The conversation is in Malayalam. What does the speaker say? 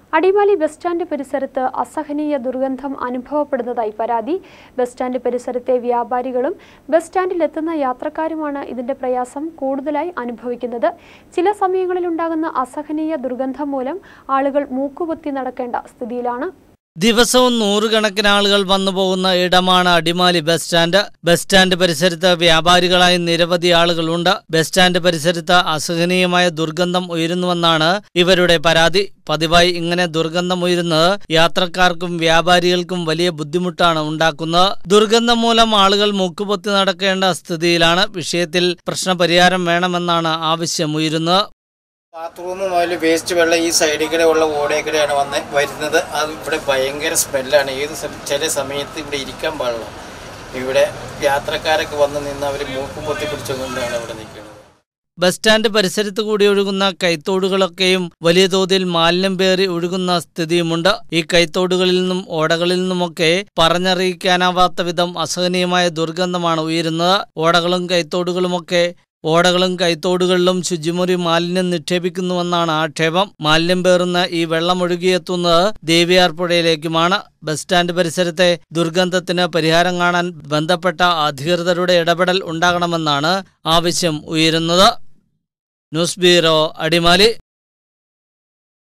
അടിമാലി ബസ് സ്റ്റാൻഡ് പരിസരത്ത് അസഹനീയ ദുർഗന്ധം അനുഭവപ്പെടുന്നതായി പരാതി ബസ് സ്റ്റാൻഡ് പരിസരത്തെ വ്യാപാരികളും ബസ് സ്റ്റാൻഡിലെത്തുന്ന യാത്രക്കാരുമാണ് ഇതിന്റെ പ്രയാസം കൂടുതലായി അനുഭവിക്കുന്നത് ചില സമയങ്ങളിലുണ്ടാകുന്ന അസഹനീയ ദുർഗന്ധം മൂലം ആളുകൾ മൂക്കുപൊത്തി നടക്കേണ്ട സ്ഥിതിയിലാണ് ദിവസവും നൂറുകണക്കിന് ആളുകൾ വന്നു പോകുന്ന ഇടമാണ് Adimali bus stand bus stand പരിസരത്ത് വ്യാപാരികളായി നിരവധി ആളുകളുണ്ട് ബസ് സ്റ്റാൻഡ് പരിസരത്ത് അസഹനീയമായ ദുർഗന്ധം ഉയരുന്നുവെന്നാണ് ഇവരുടെ പരാതി പതിവായി ഇങ്ങനെ ദുർഗന്ധം ഉയരുന്നത് യാത്രക്കാർക്കും വ്യാപാരികൾക്കും വലിയ ബുദ്ധിമുട്ടാണ് ഉണ്ടാക്കുന്നത് ദുർഗന്ധം മൂലം ആളുകൾ മുക്കുപൊത്തി നടക്കേണ്ട സ്ഥിതിയിലാണ് വിഷയത്തിൽ പ്രശ്നപരിഹാരം വേണമെന്നാണ് ആവശ്യമുയരുന്നത് ബാത്റൂം മുതൽ വേസ്റ്റ് വെള്ളം ഈ സൈഡിൽ കൂടെ ഉള്ള ഓടയിൽ കൂടെയാണ് വന്ന് വരുന്നത് അത് ഇവിടെ ഭയങ്കര സ്മെല്ലാണ് ഏത് സമ- ചില സമയത്ത് ഇവിടെ ഇരിക്കാൻ പാടില്ല ഇവിടെ യാത്രക്കാരൊക്കെ വന്ന് നിന്ന് അവർ മൂക്കും പൊത്തി പിടിച്ചുകൊണ്ടാണ് ഇവിടെ നിൽക്കുന്നത് ബസ് സ്റ്റാൻഡ് പരിസരത്ത് കൂടി ഒഴുകുന്ന കൈത്തോടുകളൊക്കെയും വലിയ തോതിൽ മാലിന്യം പേറി ഒഴുകുന്ന സ്ഥിതിയുമുണ്ട് ഈ കൈത്തോടുകളിൽ നിന്നും ഓടകളിൽ നിന്നുമൊക്കെ പറഞ്ഞറിയിക്കാനാവാത്ത വിധം അസഹനീയമായ ദുർഗന്ധമാണ് ഉയരുന്നത് ഓടകളും കൈത്തോടുകളുമൊക്കെ ഓടകളും കൈത്തോടുകളിലും ശുചിമുറി മാലിന്യം നിക്ഷേപിക്കുന്നുവെന്നാണ് ആക്ഷേപം മാലിന്യം പേറുന്ന ഈ വെള്ളം ഒഴുകിയെത്തുന്നത് ദേവിയാർ പുഴയിലേക്കുമാണ് ബസ് സ്റ്റാൻഡ് പരിസരത്തെ ദുർഗന്ധത്തിന് പരിഹാരം കാണാൻ ബന്ധപ്പെട്ട അധികൃതരുടെ ഇടപെടൽ ഉണ്ടാകണമെന്നാണ് ആവശ്യം ഉയരുന്നത് ന്യൂസ് ബ്യൂറോ അടിമാലി